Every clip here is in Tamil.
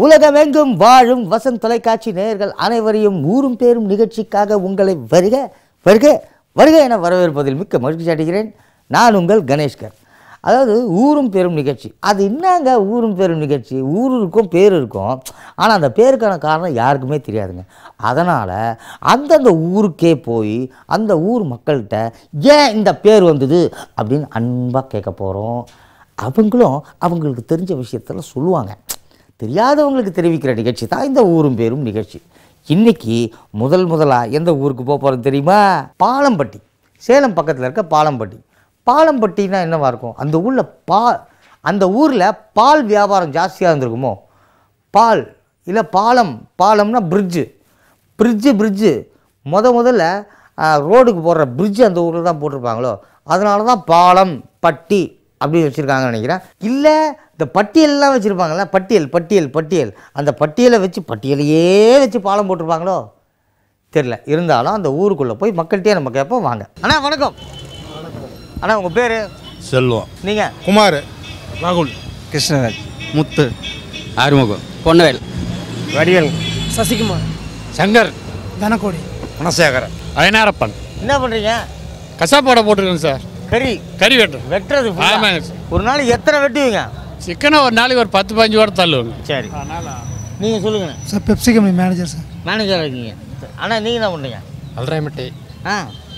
உலகமெங்கும் வாழும் வசந்த் தொலைக்காட்சி நேயர்கள் அனைவரையும் ஊரும் பேரும் நிகழ்ச்சிக்காக உங்களை வருக வருக வருக என வரவேற்பதில் மிக்க மகிழ்ச்சி அடைகிறேன் நான் உங்கள் கணேஷ்கர் அதாவது ஊரும் பேரும் நிகழ்ச்சி அது என்னங்க ஊரும் பேரும் நிகழ்ச்சி ஊர் இருக்கும் பேர் இருக்கும் ஆனால் அந்த பேருக்கான காரணம் யாருக்குமே தெரியாதுங்க அதனால் அந்தந்த ஊருக்கே போய் அந்த ஊர் மக்கள்கிட்ட ஏன் இந்த பேர் வந்தது அப்படின்னு அன்பாக கேட்க போகிறோம் அவங்களும் அவங்களுக்கு தெரிஞ்ச விஷயத்தெல்லாம் சொல்லுவாங்க தெரியாதவங்களுக்கு தெரிவிக்கிற நிகழ்ச்சி தான் இந்த ஊரும் பேரும் நிகழ்ச்சி இன்னைக்கு முதல் முதலாக எந்த ஊருக்கு போக போகிறோம் தெரியுமா பாலம்பட்டி சேலம் பக்கத்தில் இருக்க பாலம்பட்டி பாலம்பட்டினா என்னவா இருக்கும் அந்த ஊரில் பா அந்த ஊரில் பால் வியாபாரம் ஜாஸ்தியாக இருந்திருக்குமோ பால் இல்லை பாலம் பாலம்னா பிரிட்ஜு பிரிட்ஜு பிரிட்ஜு முத முதல்ல ஆ, ரோடுக்கு போடுற பிரிட்ஜு அந்த ஊரில் தான் போட்டிருப்பாங்களோ அதனால தான் பாலம் பட்டி அப்படி வச்சுருக்காங்கன்னு நினைக்கிறேன் இல்லை இந்த பட்டியல்லாம் வச்சுருப்பாங்கல்ல பட்டியல் பட்டியல் பட்டியல் அந்த பட்டியலை வச்சு பட்டியலையே வச்சு பாலம் போட்டிருப்பாங்களோ தெரில இருந்தாலும் அந்த ஊருக்குள்ளே போய் மக்கள்கிட்டே நம்ம கேட்போம் வாங்க அண்ணா வணக்கம் அண்ணா உங்கள் பேர் செல்வம் நீங்கள் குமார் ராகுல் கிருஷ்ணராஜ் முத்து ஆறுமுகம் பொன்னவேல் வடிவேல் சசிகுமார் சங்கர் தனக்கோடி குணசேகரன் அயனாரப்பன் என்ன பண்ணுறீங்க கசாப்பாடை போட்டுருக்கேன் சார் கறி கறி வெட்டுறேன் வெட்டுறது full ஆ? ஆமாங்க சார். ஒரு நாளைக்கு எத்தனை வெட்டுவீங்க சிக்கனை ஒரு நாளைக்கு ஒரு பத்து பதினஞ்சு கூட தள்ளுவாங்க சரி நீங்கள் சொல்லுங்கண்ணே sir Pepsi company manager sir மேனேஜராக இருக்கீங்க அண்ணா நீங்கள் என்ன பண்ணுறீங்க அல்ராயமட்டி ஆ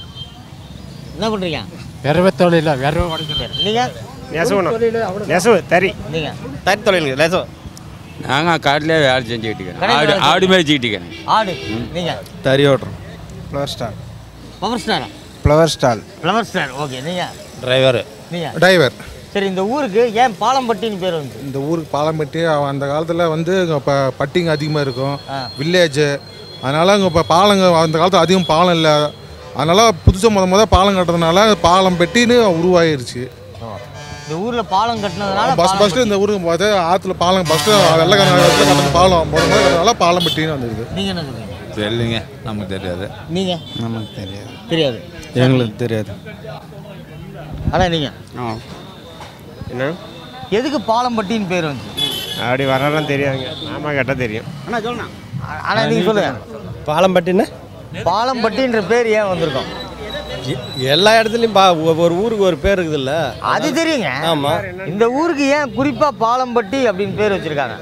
என்ன பண்ணுறீங்க வெறவை தொழில வெறவை உடைக்கிறது நீங்கள் நெசவு நெசவு தறி நீங்கள் தறி தொழில் நெசவு நாங்கள் காட்டிலே வேலை செஞ்சுக்கிட்டு இருக்கேன் கடையில ஆடு வேலை ஆடு மேய்ச்சிக்கிட்டு இருக்கேன் ஆடு நீங்கள் தறி ஓட்டுறோம் ஃப்ளவர் ஸ்டால் பவர் ஸ்டாரா flower stall flower star okay நீங்கள் டிரைவர் நீங்கள் டிரைவர் சரி இந்த ஊருக்கு ஏன் பாலம்பட்டின்னு பேர் வந்து இந்த ஊருக்கு பாலம்பட்டி அவ- அந்த காலத்தில் வந்து இங்கே இப்போ பட்டிங்க அதிகமாக இருக்கும் ஆ. வில்லேஜு அதனால் இங்கே இப்போ பாலங்க அந்த காலத்தில் அதிகம் பாலம் இல்லை அதனால் புதுசாக முத முத பாலம் கட்டுறதுனால பாலம் பெட்டின்னு உருவாயிருச்சு இந்த ஊரில் பாலம் கட்டினதுனால பஸ் ஃபஸ்ட்டு இந்த ஊருக்கு பார்த்து ஆற்றுல பாலம் ஃபஸ்ட்டு வெள்ளக்காரன் கட்டின பாலம் முத முத கட்டினால பாலம் பெட்டின்னு வந்துருக்குது நீங்கள் என்ன சொல்றீங்க தெரியலைங்க நமக்கு தெரியாது நீங்கள் நமக்கு தெரியாது தெரியாது எங்களுக்கு தெரியாது அண்ணா நீங்கள் ஆ என்ன எதுக்கு பாலம்பட்டின்னு பேர் வந்து அப்படி வரலாம் தெரியாதுங்க ஆமாம் கேட்டால் தெரியும் ஆனால் நீங்கள் சொல்லுங்கள் பாலம்பட்டின்னா பாலம்பட்டின்ற பேர் ஏன் வந்திருக்கும் எல்லா இடத்துலையும் பா ஒரு ஊருக்கு ஒரு பேர் இருக்குதுல்ல அது தெரியுங்க ஆமா. இந்த ஊருக்கு ஏன் குறிப்பா பாலம்பட்டி அப்படின்னு பேர் வச்சிருக்காங்க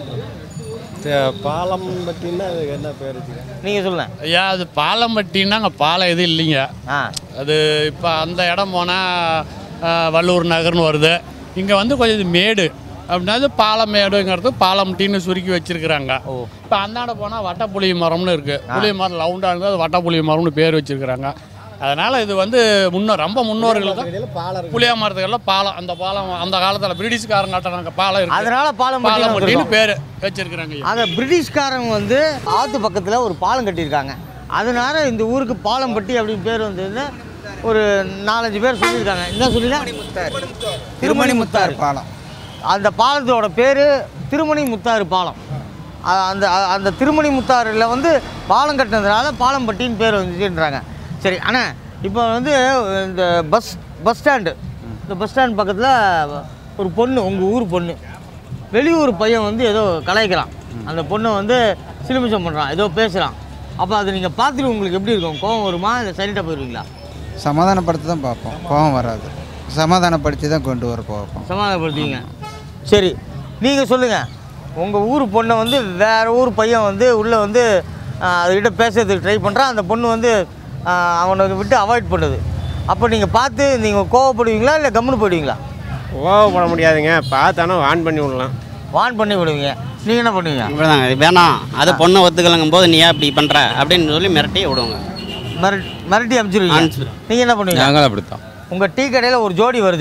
தே- பாலம்பட்டின்னா அதுக்கு என்ன பேர் வச்சுருக்காங்க நீங்க சொல்லுங்க ஐயா அது பாலம்பட்டின்னா அங்கே பாலம் எதுவும் இல்லைங்க ஆ அது இப்போ அந்த இடம் போனால் வள்ளூர் நகர்னு வருது இங்கே வந்து கொஞ்சம் இது மேடு அப்படின்னா இது பாலமேடுங்கிறது பாலம்பட்டின்னு சுருக்கி வச்சிருக்கிறாங்க ஓ. இப்போ அந்தாண்ட போனால் வட்டப்புளிய மரம்னு இருக்குது புளிய மரம் லவுண்டாக இருந்தால் அது வட்டப்புளிய மரம்னு பேர் வச்சிருக்கிறாங்க அதனால் இது வந்து முன்னோர் ரொம்ப முன்னோர்கள் தான் பாலம் புளிய மரத்துக்கெல்லாம் பாலம் அந்த பாலம் அந்த காலத்தில் பிரிட்டிஷ்காரங்க கட்டினாங்க பாலம் இருக்கு அதனால பாலம்பட்டி பாலம்பட்டின்னு பேர் வச்சிருக்கிறாங்க ஐயா. ஆக பிரிட்டிஷ்காரங்க வந்து ஆத்து பக்கத்துல ஒரு பாலம் கட்டியிருக்காங்க அதனால இந்த ஊருக்கு பாலம்பட்டி அப்படின்னு பேர் வந்ததுன்னு ஒரு நாலஞ்சு பேர் சொல்லியிருக்காங்க என்ன சொல்லினா திருமணி முத்தாறு பாலம் அந்த பாலத்தோட பேர் திருமணி முத்தாறு பாலம் அ- அந்த அ- அந்த திருமணி முத்தாறில் வந்து பாலம் கட்டினதுனால பாலம்பட்டின்னு பேர் வந்துச்சுன்றாங்க சரி அண்ணா இப்போ வந்து இந்த பஸ் பஸ் ஸ்டாண்டு இந்த பஸ் ஸ்டாண்ட் பக்கத்தில் ஒரு பொண்ணு உங்கள் ஊர் பொண்ணு வெளியூர் பையன் வந்து ஏதோ கலாய்க்கிறான் அந்த பொண்ணை வந்து சிலுமிச்சம் பண்ணுறான் ஏதோ பேசுகிறான் அப்போ அதை நீங்கள் பார்த்துட்டு உங்களுக்கு எப்படி இருக்கும் கோவம் வருமா இல்லை சைலண்டாக போயிடுவீங்களா சமாதானப்படுத்தி தான் பார்ப்போம் கோபம் வராது சமாதானப்படுத்தி தான் கொண்டு வர பார்ப்போம் சமாதானப்படுத்துவீங்க சரி நீங்கள் சொல்லுங்கள் உங்கள் ஊர் பொண்ணை வந்து வேறு ஊர் பையன் வந்து உள்ளே வந்து ஆஹ், அதுகிட்ட பேசுறதுக்கு ட்ரை பண்ணுறான் அந்த பொண்ணு வந்து ஆஹ், அவனை விட்டு அவாய்ட் பண்ணுது அப்போ நீங்கள் பார்த்து நீங்கள் கோவப்படுவீங்களா இல்லை கம்முன்னு போயிடுவீங்களா கோவப்பட முடியாதுங்க பார்த்தானோ ஆன் பண்ணி விடலாம் வான் பண்ணி விடுவீங்க நீங்கள் என்ன பண்ணுவீங்க இப்படிதாங்க இது வேணாம் அதை பொண்ணை ஒத்துக்கலங்கும் போது நீ ஏன் இப்படி பண்ணுற அப்படின்னு சொல்லி மிரட்டி விடுவோங்க மிரட்டி மிரட்டி அனுப்பிச்சிருவீங்க அனுப்பிச்சிரு. நீங்கள் என்ன பண்ணுவீங்க நாங்களும் அப்படித்தான் உங்கள் டீ கடையில் ஒரு ஜோடி வருது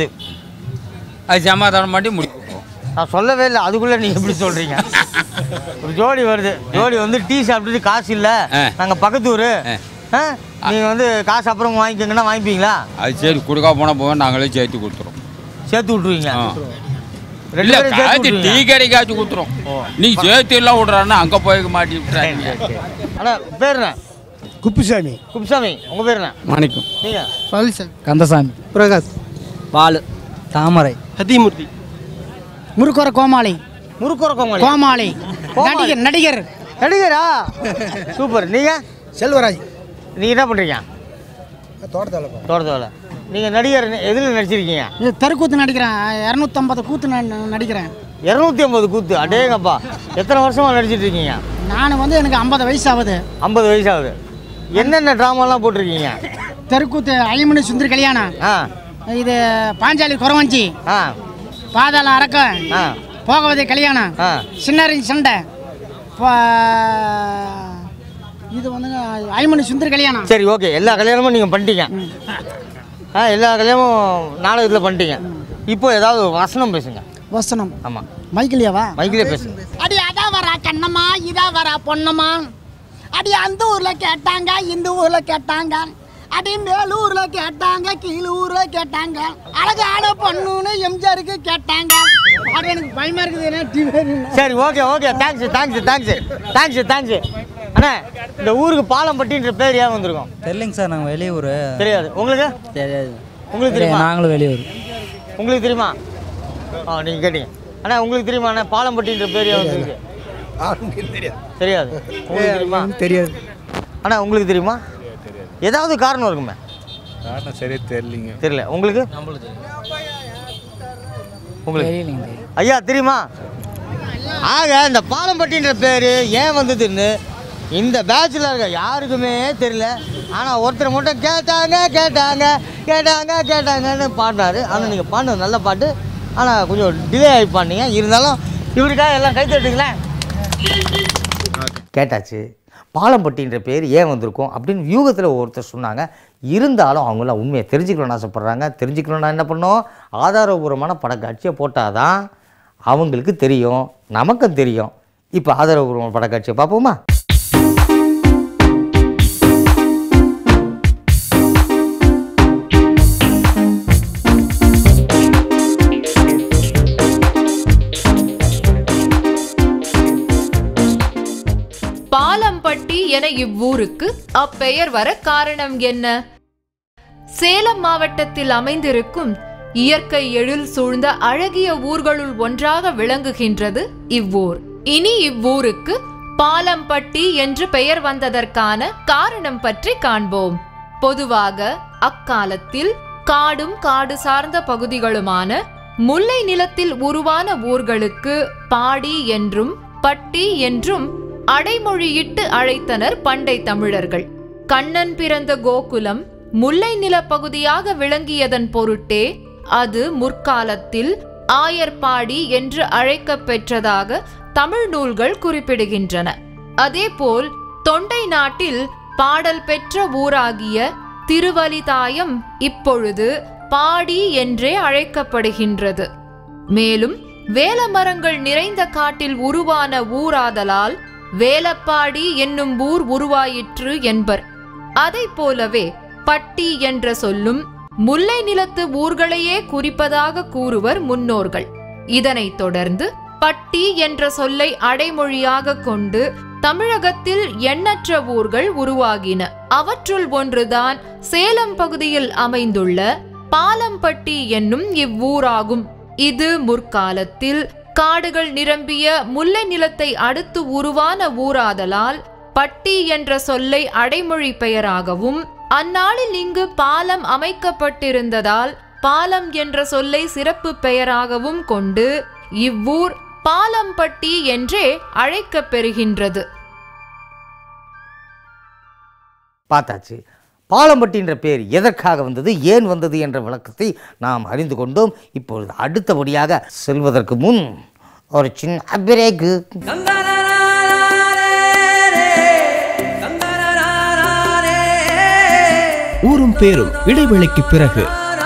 அது சமாதானம் பண்ணி முடிப்போம் நான் சொல்லவே இல்லை அதுக்குள்ளே நீங்கள் எப்படி சொல்கிறீங்க ஒரு ஜோடி வருது ஜோடி வந்து டீ சாப்பிட்டுட்டு காசு இல்லை ஆ. நாங்கள் பக்கத்து ஊர் ஆ. நீங்கள் வந்து காசு அப்புறம் வாங்கிக்கோங்கன்னா வாங்கிப்பீங்களா அது சரி கொடுக்கா போனால் போவோம் நாங்களே சேர்த்து கொடுத்துறோம் சேர்த்து விட்ருவீங்க ஆ ரெண்டு இல்லை பேரும் சேர்த்து காய்ச்சி டீ விட்ருவீங்க. கடைக்காச்சு கொடுத்துரும் நீ சேர்த்து எல்லாம் விடுறான்னா அங்கே போய் மாட்டி விட்டுறாங்க அண்ணா பேர் என்ன குப்புசாமி குப்சாமி உங்கள் பேர் என்ன மாணிக்கம் நீங்கள் பழனிசாமி கந்தசாமி பிரகாஷ் பால் தாமரை ஹத்திமூர்த்தி முருக்குற கோமாளி முறுக்குற கோமாளி கோமாளி நடிகர் நடிகர் நடிகரா சூப்பர் நீங்கள் செல்வராஜ் நீங்கள் என்ன பண்ணுறீங்க தோட்டத்தில் தோட்டத்து வேலை நீங்கள் நடிகர் எதில் நடிச்சிருக்கீங்க இது தெருக்கூத்து நடிக்கிறேன் இரநூத்தம்பது கூத்து நான் நடிக்கிறேன் இரநூத்தி ஐம்பது கூத்து அடேங்கப்பா எத்தனை வருஷமாக நடிச்சிட்டு இருக்கீங்க நான் வந்து எனக்கு ஐம்பது வயசு ஆகுது ஐம்பது வயசு ஆகுது என்னென்ன ட்ராமாலாம் போட்டிருக்கீங்க தெருக்கூத்து ஐமணி சுந்தரி கல்யாணம் ஆ இது பாஞ்சாலி குறவஞ்சி ஆ பாதாள அரக்கம் ஆ போகவதி கல்யாணம் ஆ சின்னரின் சண்டை பா- இது வந்துங்க ஐமணி சுந்தரி கல்யாணம் சரி ஓகே எல்லா கல்யாணமும் நீங்கள் பண்ணிட்டீங்க ஆ எல்லா கல்யாணமும் நாடகத்தில் பண்ணிட்டீங்க இப்போ ஏதாவது ஒரு வசனம் பேசுங்க வசனம் ஆமாம் மைக்கிலியாவா மைக்கிலே பேசுங்க அடி அதான் வரா கண்ணம்மா இதா வரா பொண்ணம்மா அடி அந்த ஊர்ல கேட்டாங்க இந்த ஊர்ல கேட்டாங்க அடி மேலூர்ல கேட்டாங்க கீழூர்ல கேட்டாங்க அழகான பொண்ணுன்னு எம்ஜிஆருக்கு கேட்டாங்க பாரு, எனக்கு பயமா இருக்குது ஏன்னா TV இல்ல. சரி okay okay thanks thanks thanks thanks thanks அண்ணா இந்த ஊருக்கு பாலம்பட்டின்ற பேர் ஏன் வந்திருக்கும் தெரியலைங்க சார் நாங்கள் வெளியூர் தெரியாது உங்களுக்கு தெரியாது உங்களுக்கு தெரியுமா நாங்களும் வெளியூர் உங்களுக்கு தெரியுமா ஆ நீங்கள் கேட்டீங்க அண்ணா உங்களுக்கு தெரியுமா அண்ணா பாலம்பட்டின்ற பேர் ஏன் வந்திருக்கு தெரியாது உங்களுக்கு தெரியுமா தெரியாது அண்ணா உங்களுக்கு தெரியுமா ஏதாவது காரணம் இருக்குமே காரணம் சரியா தெரியலிங்க தெரியல உங்களுக்கு உங்களுக்கு தெரியலைங்க ஐயா தெரியுமா ஆக இந்த பாலம்பட்டின்ற பேர் ஏன் வந்ததுன்னு இந்த பேட்சில் இருக்க யாருக்குமே தெரியல ஆனால் ஒருத்தர் மட்டும் கேட்டாங்க கேட்டாங்க கேட்டாங்க கேட்டாங்கன்னு பாடினாரு ஆனால் நீங்கள் பாடினது நல்ல பாட்டு ஆனால் கொஞ்சம் டிலே ஆகி பாடினீங்க இருந்தாலும் இவருக்காக எல்லாம் கை தட்டுங்களேன் கேட்டாச்சு பாலம்பட்டின்ற பேர் ஏன் வந்திருக்கும் அப்படின்னு வியூகத்தில் ஒருத்தர் சொன்னாங்க இருந்தாலும் அவங்களாம் உண்மையை தெரிஞ்சுக்கணும்னு ஆசைப்பட்றாங்க தெரிஞ்சுக்கணும்னா என்ன பண்ணோம் ஆதாரபூர்வமான படக்காட்சியை போட்டால் தான் அவங்களுக்கு தெரியும் நமக்கும் தெரியும் இப்போ ஆதாரபூர்வமான படக்காட்சியை பார்ப்போமா பாலம்பட்டி என இவ்வூருக்கு அப்பெயர் வர காரணம் என்ன சேலம் மாவட்டத்தில் அமைந்திருக்கும் இயற்கை எழில் சூழ்ந்த அழகிய ஊர்களுள் ஒன்றாக விளங்குகின்றது இவ்வூர் இனி இவ்வூருக்கு பாலம்பட்டி என்று பெயர் வந்ததற்கான காரணம் பற்றி காண்போம் பொதுவாக அக்காலத்தில் காடும் காடு சார்ந்த பகுதிகளுமான முல்லை நிலத்தில் உருவான ஊர்களுக்கு பாடி என்றும் பட்டி என்றும் அடைமொழியிட்டு அழைத்தனர் பண்டை தமிழர்கள் கண்ணன் பிறந்த கோகுலம் முல்லை நிலப்பகுதியாக விளங்கியதன் பொருட்டே அது முற்காலத்தில் ஆயர்பாடி என்று அழைக்கப் பெற்றதாக தமிழ் நூல்கள் குறிப்பிடுகின்றன அதேபோல் தொண்டை நாட்டில் பாடல் பெற்ற ஊராகிய திருவலிதாயம் இப்பொழுது பாடி என்றே அழைக்கப்படுகின்றது மேலும் வேலமரங்கள் நிறைந்த காட்டில் உருவான ஊராதலால் வேலப்பாடி என்னும் ஊர் உருவாயிற்று என்பர் அதைப் போலவே பட்டி என்ற சொல்லும் முல்லை நிலத்து ஊர்களையே குறிப்பதாக கூறுவர் முன்னோர்கள் இதனைத் தொடர்ந்து பட்டி என்ற சொல்லை அடைமொழியாக கொண்டு தமிழகத்தில் எண்ணற்ற ஊர்கள் உருவாகின அவற்றுள் ஒன்றுதான் சேலம் பகுதியில் அமைந்துள்ள பாலம்பட்டி என்னும் இவ்வூராகும் இது முற்காலத்தில் காடுகள் நிரம்பிய முல்லை நிலத்தை அடுத்து உருவான ஊராதலால் பட்டி என்ற சொல்லை அடைமொழி பெயராகவும் அந்நாளில் இங்கு பாலம் அமைக்கப்பட்டிருந்ததால் பாலம் என்ற சொல்லை சிறப்பு பெயராகவும் கொண்டு இவ்வூர் பாலம்பட்டி என்றே அழைக்கப் பெறுகின்றது பார்த்தாச்சு பாலம்பட்டின்ற பேர் எதற்காக வந்தது ஏன் வந்தது என்ற விளக்கத்தை நாம் அறிந்து கொண்டோம் இப்பொழுது அடுத்தபடியாக செல்வதற்கு முன் ஒரு சின்ன பிரேக்கு ஊரும் பேரும் இடைவேளைக்கு பிறகு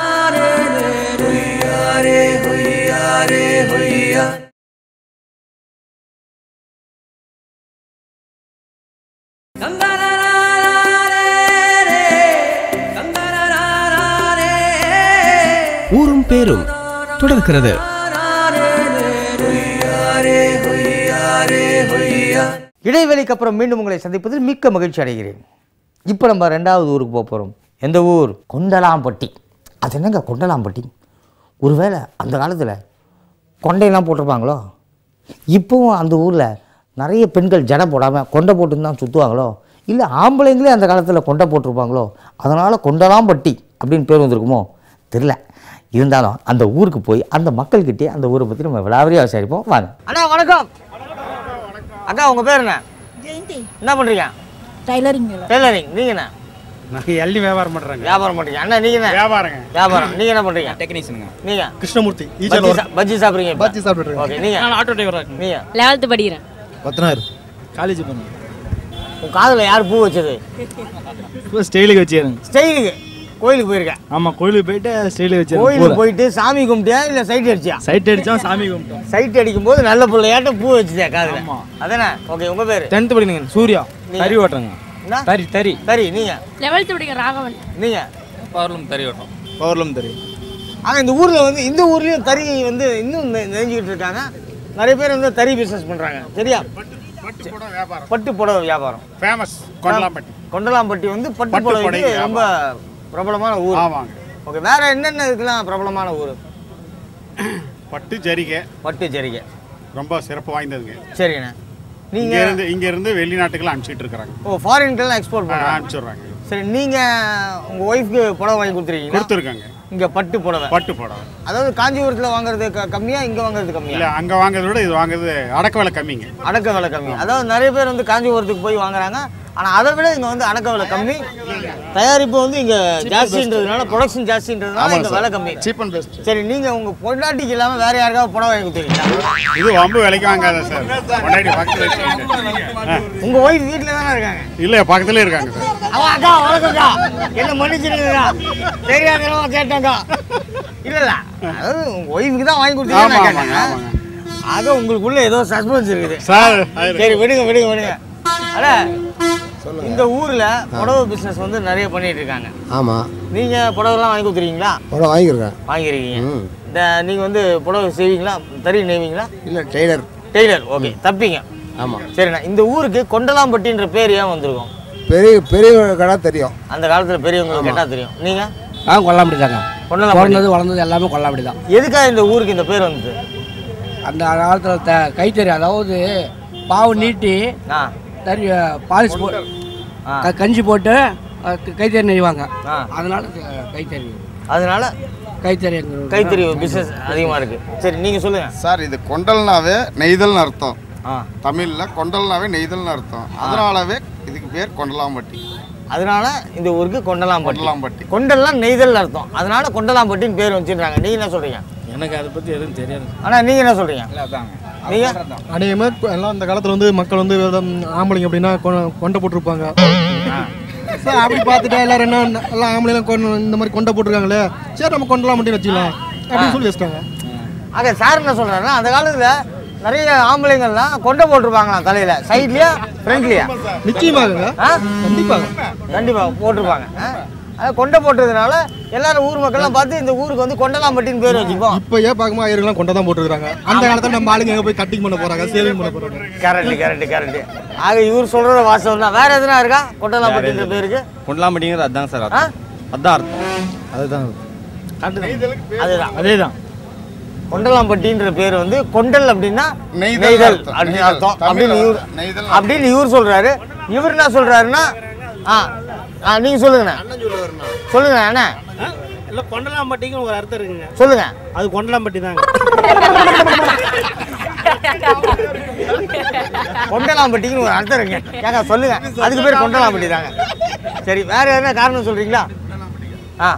ஊரும் பேரும் தொடர்கிறது இடைவெளிக்கு அப்புறம் மீண்டும் உங்களை சந்திப்பதில் மிக்க மகிழ்ச்சி அடைகிறேன் இப்போ நம்ம ரெண்டாவது ஊருக்கு போக போகிறோம் எந்த ஊர் கொண்டலாம்பட்டி அது என்னங்க கொண்டலாம்பட்டி ஒருவேளை அந்த காலத்தில் கொண்டையெல்லாம் போட்டிருப்பாங்களோ இப்போவும் அந்த ஊரில் நிறைய பெண்கள் ஜடை போடாமல் கொண்டை போட்டு தான் சுற்றுவாங்களோ இல்லை ஆம்பளைங்களே அந்த காலத்தில் கொண்டை போட்டிருப்பாங்களோ அதனால் கொண்டலாம் பட்டி அப்படின்னு பேர் வந்திருக்குமோ தெரில இருந்தாலும் அந்த ஊருக்கு போய் அந்த மக்கள்கிட்டே அந்த ஊரை பற்றி நம்ம விளாவரியாக விசாரிப்போம் வாங்க அண்ணா வணக்கம் அக்கா உங்கள் பேர் என்ன ஜெயந்தி என்ன பண்ணுறீங்க டைலரிங் டெய்லரிங் நீங்கள் என்ன நாங்கள் எள்ளி வியாபாரம் பண்ணுறாங்க வியாபாரம் பண்ணுறீங்க அண்ணா நீங்கள் என்ன வியாபாரங்க வியாபாரம் நீங்கள் என்ன பண்ணுறீங்க டெக்னீஷியனுங்க நீங்கள் கிருஷ்ணமூர்த்தி பஜ்ஜி சா- பஜ்ஜி சாப்பிட்றீங்க இப்ப? பஜ்ஜி சாப்பிட்டுட்டு ஓகே நீங்கள் ஆட்டோ டிரைவராக நீங்கள் லெவல்த்து படிக்கிறேன் பத்தனாயிரம் காலேஜ் பண்ணு உன் காதில் யார் பூ வச்சது இப்போ ஸ்டைலுக்கு வச்சுக்கிறேங்க ஸ்டைலுக்கு கோயிலுக்கு போயிருக்கேன் ஆமாம் கோயிலுக்கு போயிட்டு ஸ்டைலுக்கு வச்சு கோயிலுக்கு போயிட்டு சாமி கும்பிட்டியா இல்லை சைட் அடிச்சியா சைட் அடித்தோம் சாமி கும்பிட்டோம் சைட் அடிக்கும் போது நல்ல பிள்ளையாட்டம் பூ வச்சுட்டியா காதில் அதானே ஓகே உங்கள் பேர் டென்த்து படிக்கணுங்க சூர்யா நீங்க- தறி ஓட்டுறங்க என்ன தறி தறி சரி நீங்கள் லெவல்த்து படிக்கிற ராகவன் நீங்கள் பவர்லும் தறி ஓட்டம் பவர்லும் தறி ஆனால் இந்த ஊரில் வந்து இந்த ஊர்லேயும் தறி வந்து இன்னும் நெ- நெஞ்சிக்கிட்டு இருக்காங்க நிறைய பேர் வந்து தறி பிஸ்னஸ் பண்ணுறாங்க சரியா பட்டு புடவை வியாபாரம் ஃபேமஸ் கொண்டலாம்பட்டி கொண்டலாம்பட்டி வந்து பட்டு பட்டு புடவைக்கு புடவை ரொம்ப பிரபலமான ஊர் ஆமாங்க ஓகே வேற என்னென்ன இதுக்கெல்லாம் பிரபலமான ஊர் பட்டு ஜரிகை பட்டு ஜரிகை ரொம்ப சிறப்பு வாய்ந்ததுங்க சரிண்ணே இங்க நீங்கள் இருந்து இங்க இருந்து வெளிநாட்டுக்கெல்லாம் அனுப்பிச்சிட்டு இருக்கிறாங்க ஓ ஃபாரின்க்கெல்லாம் எக்ஸ்போர்ட் பண்ணுறாங்க அனுப்பிச்சிடுறாங்க சரி நீங்கள் உங்கள் ஒய்ஃப்க்கு புடவை வாங்கி கொடுத்துருக்கீங்களா கொடுத்துருக்காங்க இங்கே பட்டு புடவை பட்டு புடவை அதாவது காஞ்சிபுரத்தில் வாங்குறது க கம்மியாக இங்கே வாங்குறது இல்ல கம்மியா அங்க வாங்குறத விட இது வாங்குறது அடக்க விலை கம்மிங்க அடக்க விலை கம்மி அதாவது நிறைய பேர் வந்து காஞ்சிபுரத்துக்கு போய் வாங்குறாங்க ஆனால் அதை விட இங்கே வந்து அடக்க விலை கம்மி தயாரிப்பு வந்து இங்கே ஜாஸ்தின்றதுனால ப்ரொடக்ஷன் ஜாஸ்தின்றதுனால இங்கே விலை கம்மி சீப் அண்ட் பெஸ்ட் சரி நீங்கள் உங்கள் பொண்டாட்டிக்கு இல்லாமல் வேற யாருக்காவது புடவை வாங்கி கொடுத்துருக்கீங்களா இது வம்பு விலைக்கு வாங்காத சார் முன்னாடி பக்கத்துல வச்சுக்கிட்டு. உங்கள் ஒய்ஃப் வீட்டில் தானே இருக்காங்க இல்ல பக்கத்துல இருக்காங்க சார் அவன் அக்கா வணக்கம்க்கா என்ன மன்னிச்சிருக்கா தெரியாதவங்க கேட்டாங்க இல்ல இல்ல அதாவது உங்க ஒய்ஃபுக்கு தான் வாங்கி ஆமா, கொடுத்தீங்க ஆமாங்க, கேட்டாங்க ஆமாங்க. ஆக உங்களுக்குள்ள ஏதோ சஸ்பென்ஸ் இருக்குது சார் சரி விடுங்க விடுங்க விடுங்க அட இந்த ஊர்ல புடவை பிசினஸ் வந்து நிறைய பண்ணிட்டு இருக்காங்க ஆமாம் நீங்க புடவைலாம் வாங்கி கொடுத்துருக்கீங்களா அவ்வளோ வாங்கியிருக்கேன் வாங்கிருக்கீங்க இந்த நீங்க வந்து புடவை செய்வீங்களா தறி நெய்வீங்களா இல்லை டெய்லர் டெய்லர் ஓகே தப்பிங்க ஆமாம் சரிண்ணா இந்த ஊருக்கு கொண்டலாம்பட்டின்ற பேர் ஏன் வந்திருக்கும் பெரிய பெரிய கடை தெரியும் அந்த காலத்துல பெரியவங்களுக்கு கேட்டா தெரியும் நீங்க ஆ கொல்லாம்படி தாங்க கொண்டலாம்பட்டி பிறந்தது வளர்ந்தது எல்லாமே கொல்லாம்படி தான் எதுக்காக இந்த ஊருக்கு இந்த பேர் வந்தது அந்த காலத்தில் த கைத்தறி அதாவது பாவு நீட்டி ஆ தறி பாலிஷ் போ ஆ. க- கஞ்சி போட்டு அஹ், கைத்தறி நெய்வாங்க ஆ. அதனால த- கைத்தறி அதனால கைத்தறி எங்க- கைத்தறி பிசினஸ் அதிகமா இருக்கு சரி நீங்க சொல்லுங்க சார் இது கொண்டல்னாவே நெய்தல்னு அர்த்தம் ஆ தமிழில் கொண்டல்னாவே நெய்தல்னு அர்த்தம் அதனாலவே இதுக்கு பேர் கொண்டலாம்பட்டி அதனால இந்த ஊருக்கு கொண்டலாம்பட்டி கொண்டலாம்பட்டி கொண்டல்லாம் நெய்தல் அர்த்தம் அதனால கொண்டலாம்பட்டின்னு பேர் வச்சிருக்காங்க நீங்க என்ன சொல்றீங்க எனக்கு அதை பற்றி எதுவும் தெரியாது ஆனா நீங்க என்ன சொல்றீங்க நீங்க அநேகமாக எல்லாம் அந்த காலத்தில் வந்து மக்கள் வந்து வெறும் ஆம்பளைங்க அப்படின்னா கொ- கொண்டை போட்டிருப்பாங்க சார் அப்படி பார்த்துட்டா எல்லாரும் என்ன எல்லாம் ஆம்பளைலாம் கொண்டு இந்த மாதிரி கொண்டை போட்டிருக்காங்களே சரி நம்ம கொண்டலாம் மட்டும் வச்சுக்கலாம் அப்படின்னு சொல்லி வச்சிட்டாங்க ஆக சார் என்ன சொல்றாருன்னா அந்த காலத்துல நிறைய ஆம்பளைங்கள்லாம் கொண்டை போட்டிருப்பாங்களாம் தலையில சைட்லயா ஃப்ரண்ட்லயா நிச்சயமாகங்க ஆ கண்டிப்பாக கண்டிப்பா போட்டிருப்பாங்க ஆ? அது கொண்டை போட்டதுனால எல்லாரும் ஊர் மக்கள்லாம் பார்த்து இந்த ஊருக்கு வந்து கொண்டலாம்பட்டின்னு பேர் வச்சுப்போம் இப்போ ஏன் பார்க்கும்போது ஆயிரம் கொண்டை தான் போட்டிருக்காங்க அந்த காலத்தில் நம்ம ஆளுங்க எங்கே போய் கட்டிங் பண்ண போகிறாங்க சேவிங் பண்ண போகிறாங்க கரெக்ட் கரெக்ட் கரெக்ட் ஆக இவர் சொல்ற வாசம் தான் வேற எதுனா இருக்கா கொண்டலாம்பட்டின்ற பேருக்கு கொண்டலாம்பட்டிங்கிறது அதுதான் சார் ஆ? அதான் அர்த்தம் அதுதான் அதுதான் அதே தான் கொண்டலாம்பட்டின்ற பேர் வந்து கொண்டல் அப்படின்னா நெய்தல் நெய்தல் அர்த்தம். அப்படின்னு நெய்தல். அர்த்தம் தமிழ் அப்படின்னு இவர் அர்த்தம். நெய்தல் அப்படின்னு இவர் சொல்றாரு இவர் என்ன சொல்றாருன்னா ஆ ஆ நீங்க சொல்லுங்கண்ணே சொல்லுங்க அண்ணா இல்லை கொண்டலாம்பட்டிக்கு ஒரு அர்த்தம் இருக்குங்க சொல்லுங்க அது கொண்டலாம்பட்டி தாங்க கொண்டலாம்பட்டின்னு ஒரு அர்த்தம் இருக்குங்க ஏங்க சொல்லுங்க அதுக்கு பேர் கொண்டலாம்பட்டி தாங்க சரி வேற எதனா காரணம் சொல்றீங்களா ஆ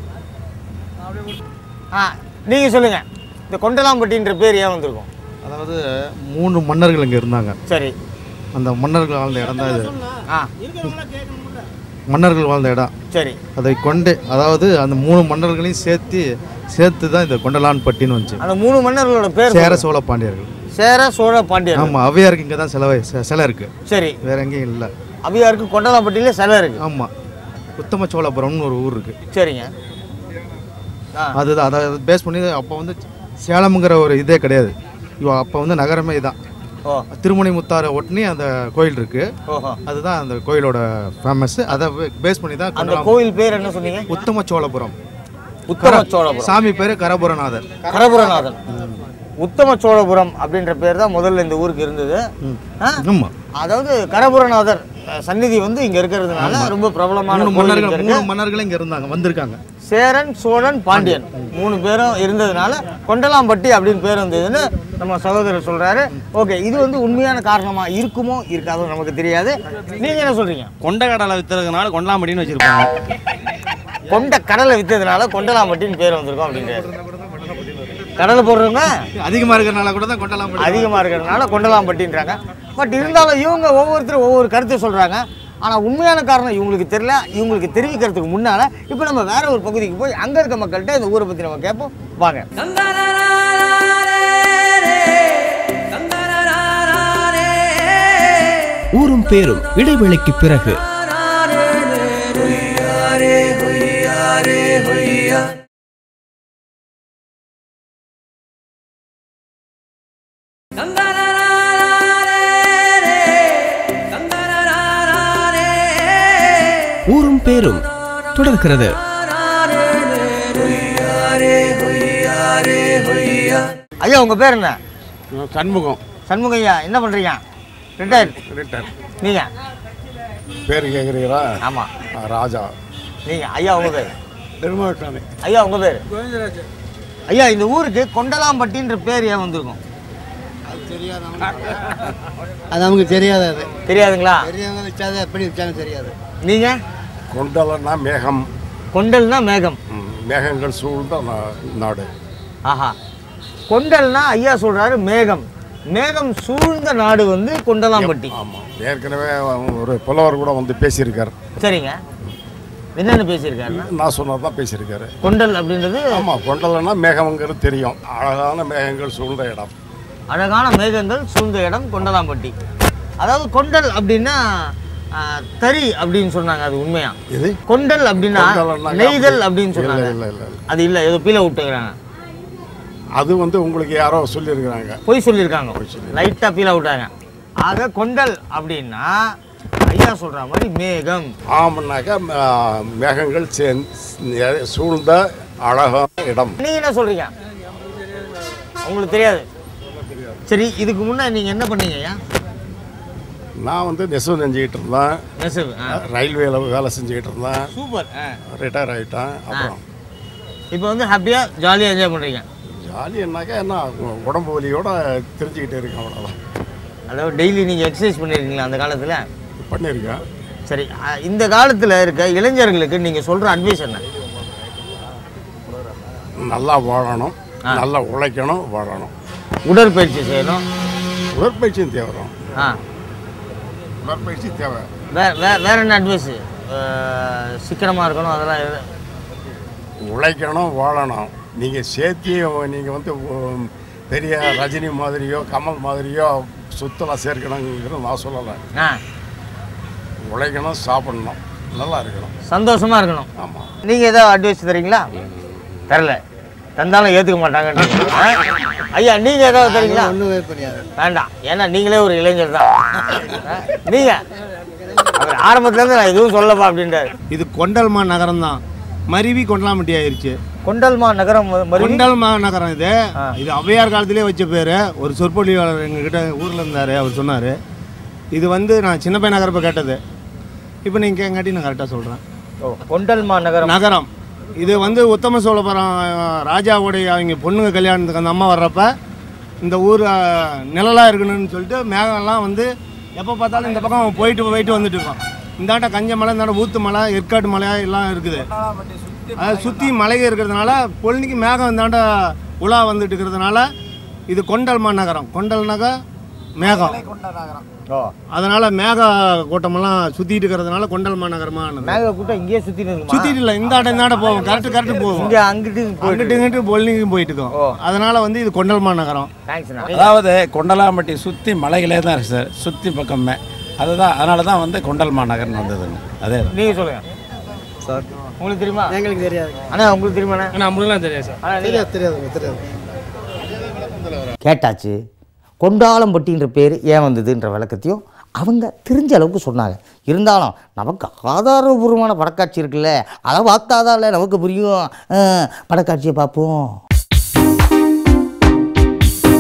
ஆ நீங்க சொல்லுங்க இந்த கொண்டலாம்பட்டின்ற பேர் ஏன் வந்திருக்கும் அதாவது மூணு மன்னர்கள் இங்கே இருந்தாங்க சரி அந்த மன்னர்கள் வாழ்ந்த இடம் தான் இது ஆ மன்னர்கள் வாழ்ந்த இடம் சரி அதை கொண்டு அதாவது அந்த மூணு மன்னர்களையும் சேர்த்து சேர்த்து தான் இந்த கொண்டலான்பட்டின்னு வந்துச்சு அந்த மூணு மன்னர்களோட பேர் சேர சொல்லுங்க. சோழ பாண்டியர்கள் சேர சோழ பாண்டியர் ஆமாம் அவையாருக்கு இங்கே தான் சிலை சிலை இருக்கு சரி வேற எங்கேயும் இல்லை அபியாருக்கு கொண்டலாம்பட்டியில சிலை இருக்கு ஆமாம் உத்தம சோழபுரம்னு ஒரு ஊர் இருக்கு சரிங்க ஆ அதுதான் அதை பேஸ் பண்ணி அப்போ வந்து சேலம்ங்கிற ஒரு இதே கிடையாது இவ அப்போ வந்து நகரமே இதான் ஓ திருமணி முத்தாரை ஒட்டினி அந்த கோயில் இருக்கு ஓஹோ அதுதான் அந்த கோயிலோட ஃபேமஸ் அதை பேஸ் பண்ணி தான் அந்த கொண்டலாம் கோவில் பேர் என்ன சொன்னீங்க உத்தம சோழபுரம் உத்தம சோழபுரம் சாமி பேரு கரபுரநாதர் கரபுரநாதன் உத்தம சோழபுரம் அப்படின்ற பேர் தான் முதல்ல இந்த ஊருக்கு இருந்தது ஆ? ஆமா அதாவது கரபுரநாதர் அஹ், சந்நிதி வந்து இங்க இருக்கிறதுனால ரொம்ப பிரபலமான மூணு கோயில் இங்க மன்னர்கள் இருக்கு. மூணு மன்னர்கள் இங்க இருந்தாங்க வந்திருக்காங்க சேரன் சோழன் பாண்டியன் மூணு பேரும் இருந்ததுனால கொண்டலாம்பட்டி அப்படின்னு பேர் வந்ததுன்னு நம்ம சகோதரர் சொல்றாரு ஓகே இது வந்து உண்மையான காரணமா இருக்குமோ இருக்காதோ நமக்கு தெரியாது நீங்க என்ன சொல்றீங்க கொண்ட கடலை வித்துறதுனால கொண்டலாம்பட்டின்னு வச்சிருப்பாங்க கொண்ட கடலை வித்ததுனால கொண்டலாம்பட்டின்னு பேர் வந்திருக்கும் அப்படின்றாரு கடலை போடுறவங்க அதிகமா இருக்கிறனால கூட தான் கொண்டலாம் அதிகமாக இருக்கிறதுனால கொண்டலாம்பட்டின்றாங்க பட் இருந்தாலும் இவங்க ஒவ்வொருத்தரும் ஒவ்வொரு கருத்தை சொல்கிறாங்க ஆனால் உண்மையான காரணம் இவங்களுக்கு தெரியல இவங்களுக்கு தெரிவிக்கிறதுக்கு முன்னால் இப்போ நம்ம வேற ஒரு பகுதிக்கு போய் அங்கே இருக்க மக்கள்கிட்ட இந்த ஊரை பற்றி நம்ம கேட்போம் வாங்க ஊரும் பேரும் இடைவேளைக்கு பிறகு ஊரும் பேரும் தொடர்கிறது ஐயா உங்கள் பேர் என்ன சண்முகம் சண்முகம் ஐயா என்ன பண்ணுறீங்க ரிட்டையர் ரிட்டர் நீங்கள் பேர் கேட்குறீங்களா ஆமாம் ராஜா நீங்கள் ஐயா உங்கள் பேர் திருமணி ஐயா உங்கள் பேர் ஐயா இந்த ஊருக்கு கொண்டலாம்பட்டின்ற பேர் ஏன் வந்திருக்கும் அது நமக்கு தெரியாது அது தெரியாதுங்களா பெரியவங்க வச்சாது எப்படி வச்சாங்க தெரியாது நீங்கள் கொண்டலன்னா மேகம் கொண்டல்னா மேகம் ம், மேகங்கள் சூழ்ந்த நா- நாடு ஆஹா கொண்டல்னா ஐயா சொல்றாரு மேகம் மேகம் சூழ்ந்த நாடு வந்து கொண்டலாம்பட்டி ஆமாம் ஏற்கனவே ஒரு புலவர் கூட வந்து பேசியிருக்கார் சரிங்க என்னென்ன பேசியிருக்காருன்னா நான் சொன்னது தான் பேசியிருக்காரு கொண்டல் அப்படின்றது ஆமாம் கொண்டலன்னா மேகம்ங்கிறது தெரியும் அழகான மேகங்கள் சூழ்ந்த இடம் அழகான மேகங்கள் சூழ்ந்த இடம் கொண்டலாம்பட்டி அதாவது கொண்டல் அப்படின்னா ஆ, தறி அப்படின்னு சொன்னாங்க அது உண்மையா இது கொண்டல் அப்படின்னா கொண்டல்னாங்க நெய்தல் அப்படி- அப்படின்னு சொன்னாங்க இல்லை இல்லை இல்லை அது இல்லை ஏதோ பீல விட்டுக்கிறாங்க அது வந்து உங்களுக்கு யாரோ சொல்லியிருக்கிறாங்க பொய் சொல்லியிருக்காங்க லைட்டாக பீல விட்டாங்க ஆக கொண்டல் அப்படின்னா ஐயா சொல்ற மாதிரி மேகம் ஆமான்னாக்கா ம- மேகங்கள் சேர்ந்து சூழ்ந்த அழகான இடம் நீங்க என்ன சொல்றீங்க உங்களுக்கு தெரியாது சரி இதுக்கு முன்னே நீங்க என்ன பண்ணீங்க ஐயா நான் வந்து நெசவு செஞ்சுக்கிட்டு இருந்தேன் நெசவு ஆ. ரயில்வேல வேலை செஞ்சுக்கிட்டு இருந்தேன் சூப்பர் ரிட்டையர் ஆகிட்டேன் அப்புறம் இப்போ வந்து ஹாப்பியா ஜாலியா என்ஜாய் பண்றீங்க ஜாலின்னாக்கா என்ன உ- உடம்பு வலியோட தெரிஞ்சுக்கிட்டு இருக்கேன் அவ்வளோதான் அதாவது டெய்லி நீங்க எக்ஸசைஸ் பண்ணிருக்கீங்களா அந்த காலத்துல பண்ணியிருக்கேன் சரி அ, இந்த காலத்துல இருக்க இளைஞர்களுக்கு நீங்க சொல்ற அட்வைஸ் என்ன நல்லா வாழணும் நல்லா உழைக்கணும் வாழணும் உடற்பயிற்சி செய்யணும் உடற்பயிற்சியும் தேவை ஆ உடற்பயிற்சி தேவை வேற வேற வேற என்ன அட்வைஸ் சிக்கனமா இருக்கணும் அதெல்லாம் எது- உழைக்கணும் வாழணும் நீங்கள் சேர்த்தி நீங்கள் வந்து உம், பெரிய ரஜினி மாதிரியோ கமல் மாதிரியோ சுத்தலாம் சேர்க்கணுங்கிறது நான் சொல்லலை ஆ உழைக்கணும் சாப்பிடணும் நல்லா இருக்கணும் சந்தோஷமா இருக்கணும் ஆமாம் நீங்க ஏதாவது அட்வைஸ் தரீங்களா தரல தந்தாலும் ஏத்துக்க மாட்டாங்க ஐயா நீங்க ஏதாவது தரீங்களா ஒன்றுமே புரியாது வேண்டாம் ஏன்னா நீங்களே ஒரு இளைஞர் தான் ஆ, நீங்க அவர் ஆரம்பத்துல இருந்து நான் எதுவும் சொல்லப்பா அப்படின்றாரு இது கொண்டல்மா நகரம் தான் மருவி கொண்டலாம்பட்டி ஆயிருச்சு கொண்டல்மா நகரம் மருவி கொண்டல்மா நகரம் இது இது ஔவையார் காலத்திலே வச்ச பேர் ஒரு சொற்பொழிவாளர் எங்ககிட்ட ஊரில் இருந்தார் அவர் சொன்னார் இது வந்து நான் சின்ன பையன் நகரப்ப கேட்டது இப்போ நீங்கள் கேங்காட்டி நான் கரெக்டாக சொல்கிறேன் ஓ கொண்டல்மா நகரம் நகரம் இது வந்து உத்தம சோழபுரம் ராஜாவுடைய அவங்க பொண்ணுங்க கல்யாணத்துக்கு அந்த அம்மா வர்றப்ப இந்த ஊர் நிழலாக இருக்கணும்னு சொல்லிட்டு மேகம்லாம் வந்து எப்போ பார்த்தாலும் இந்த பக்கம் போயிட்டு போயிட்டு வந்துட்டு இருக்கோம் இந்தாண்ட கஞ்ச மலை இந்தாண்ட ஊத்து மலை ஏற்காடு மலை எல்லாம் இருக்குது அதை சுற்றி மலைக இருக்கிறதுனால பொழுதுக்கு மேகம் இந்தாண்ட உலா வந்துட்டு இருக்கிறதுனால இது கொண்டல்மா நகரம் கொண்டல் நகர் மேகம் ஓ அதனால மேக கூட்டமெல்லாம் சுற்றிட்டு இருக்கிறதுனால கொண்டல்மா நகரமாக மேக கூட்டம் இங்கேயே சுத்திட்டு இருக்குமா சுத்திட்டு இல்ல இந்த ஆட இந்த ஆட போவோம் கரெக்ட் கரெக்ட் போவோம் இங்க அங்கிட்டு போயிட்டு அங்கிட்டு இங்கிட்டு பொல்லிங்கும் போயிட்டு இருக்கோம் அதனால வந்து இது கொண்டல்மா நகரம் தேங்க்ஸ்ண்ணா அதாவது கொண்டலாம்பட்டி சுற்றி மலைகளே தான் இருக்கு சார் சுற்றி பக்கமே அதுதான் அதனால தான் வந்து கொண்டல்மா நகர்னு வந்ததுங்க அதே தான் நீங்க சொல்லுங்க சார் உங்களுக்கு தெரியுமா எங்களுக்கு தெரியாது அண்ணா உங்களுக்கு தெரியுமாண்ணா நம்மளுக்குலாம் தெரியாது சார் அண்ணா, நீங்க- தெரியாது தெரியாது தெரியாது கேட்டாச்சு கொண்டாளம்பட்டின்ற பேர் ஏன் வந்ததுன்ற விளக்கத்தையும் அவங்க தெரிஞ்ச அளவுக்கு சொன்னாங்க இருந்தாலும் நமக்கு ஆதாரபூர்வமான படக்காட்சி இருக்குல்ல அதை பார்த்தாதான் நமக்கு புரியும் அஹ், படக்காட்சியை பார்ப்போம்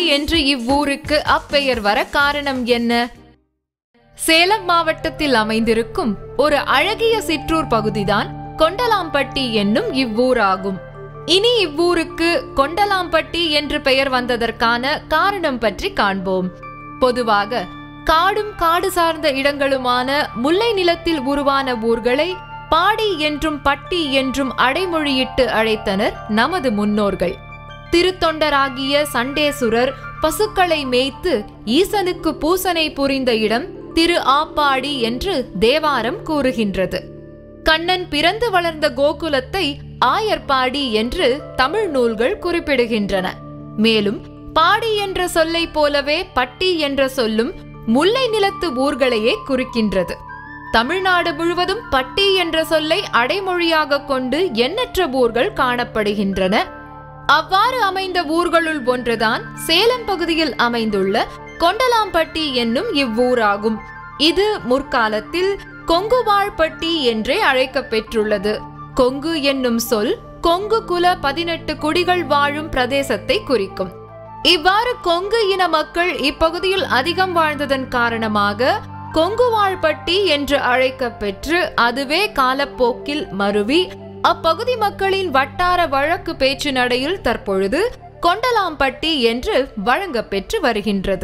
என்று இவ்வூருக்கு அப்பெயர் வர காரணம் என்ன சேலம் மாவட்டத்தில் அமைந்திருக்கும் ஒரு அழகிய சிற்றூர் பகுதிதான் கொண்டலாம்பட்டி என்னும் இவ்வூராகும் இனி இவ்வூருக்கு கொண்டலாம்பட்டி என்று பெயர் வந்ததற்கான காரணம் பற்றி காண்போம் பொதுவாக காடும் காடு சார்ந்த இடங்களுமான முல்லை நிலத்தில் உருவான ஊர்களை பாடி என்றும் பட்டி என்றும் அடைமொழியிட்டு அழைத்தனர் நமது முன்னோர்கள் திருத்தொண்டராகிய சண்டேசுரர் பசுக்களை மேய்த்து ஈசனுக்கு பூசனை புரிந்த இடம் திரு ஆப்பாடி என்று தேவாரம் கூறுகின்றது கண்ணன் பிறந்து வளர்ந்த கோகுலத்தை ஆயர்பாடி என்று தமிழ் நூல்கள் குறிப்பிடுகின்றன மேலும் பாடி என்ற சொல்லை போலவே பட்டி என்ற சொல்லும் முல்லை நிலத்து ஊர்களையே குறிக்கின்றது தமிழ்நாடு முழுவதும் பட்டி என்ற சொல்லை அடைமொழியாக கொண்டு எண்ணற்ற ஊர்கள் காணப்படுகின்றன அவ்வாறு அமைந்த ஊர்களுள் ஒன்றுதான் சேலம் பகுதியில் அமைந்துள்ள கொண்டலாம்பட்டி என்னும் இவ்வூராகும் இது முற்காலத்தில் கொங்குவாழ்பட்டி என்றே அழைக்கப் பெற்றுள்ளது கொங்கு என்னும் சொல் கொங்கு குல பதினெட்டு குடிகள் வாழும் பிரதேசத்தை குறிக்கும் இவ்வாறு கொங்கு இன மக்கள் இப்பகுதியில் அதிகம் வாழ்ந்ததன் காரணமாக கொங்குவாழ்பட்டி என்று அழைக்கப் பெற்று அதுவே காலப்போக்கில் மருவி அப்பகுதி மக்களின் வட்டார வழக்கு பேச்சு நடையில் தற்பொழுது கொண்டலாம்பட்டி என்று வழங்கப் பெற்று வருகின்றது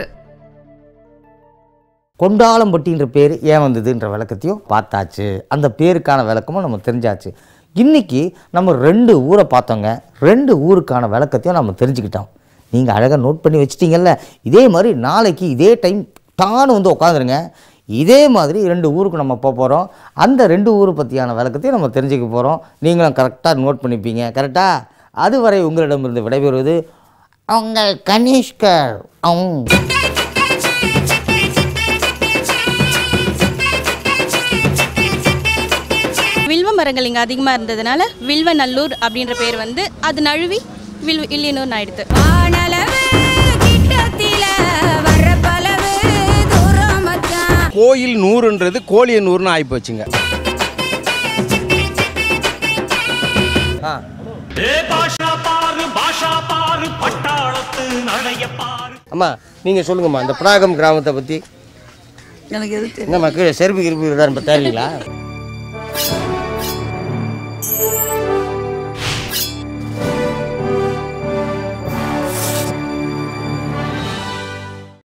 கொண்டாளம்பட்டின்ற பேர் ஏன் வந்ததுன்ற விளக்கத்தையும் பார்த்தாச்சு அந்த பேருக்கான விளக்கமும் நம்ம தெரிஞ்சாச்சு இன்னைக்கு நம்ம ரெண்டு ஊரை பார்த்தோங்க ரெண்டு ஊருக்கான விளக்கத்தையும் நம்ம தெரிஞ்சுக்கிட்டோம் நீங்கள் அழகாக நோட் பண்ணி வச்சிட்டீங்கல்ல இதே மாதிரி நாளைக்கு இதே டைம் டான்னு வந்து உட்காந்துருங்க இதே மாதிரி ரெண்டு ஊருக்கு நம்ம போக போகிறோம் அந்த ரெண்டு ஊரை பற்றியான விளக்கத்தையும் நம்ம தெரிஞ்சுக்க போகிறோம் நீங்களும் கரெக்டாக நோட் பண்ணிப்பீங்க கரெக்டாக அதுவரை உங்களிடமிருந்து விடைபெறுவது உங்கள் கனிஷ்கர் அவங்க வில்வ மரங்கள் இங்கே அதிகமாக இருந்ததுனால வில்வநல்லூர் அப்படின்ற பேர் வந்து அது நழுவி வில்வ இல்லினூர்னு ஆயிடுது கோயில் நூறுன்றது கோழிய நூறுன்னு ஆகி போச்சுங்க அம்மா நீங்கள் சொல்லுங்கம்மா இந்த புனாகம் கிராமத்தை பற்றி எனக்கு எது தெரியும் என்னம்மா கீழே செருப்பு கிருப்பி இருக்கான்னு தேவைங்களா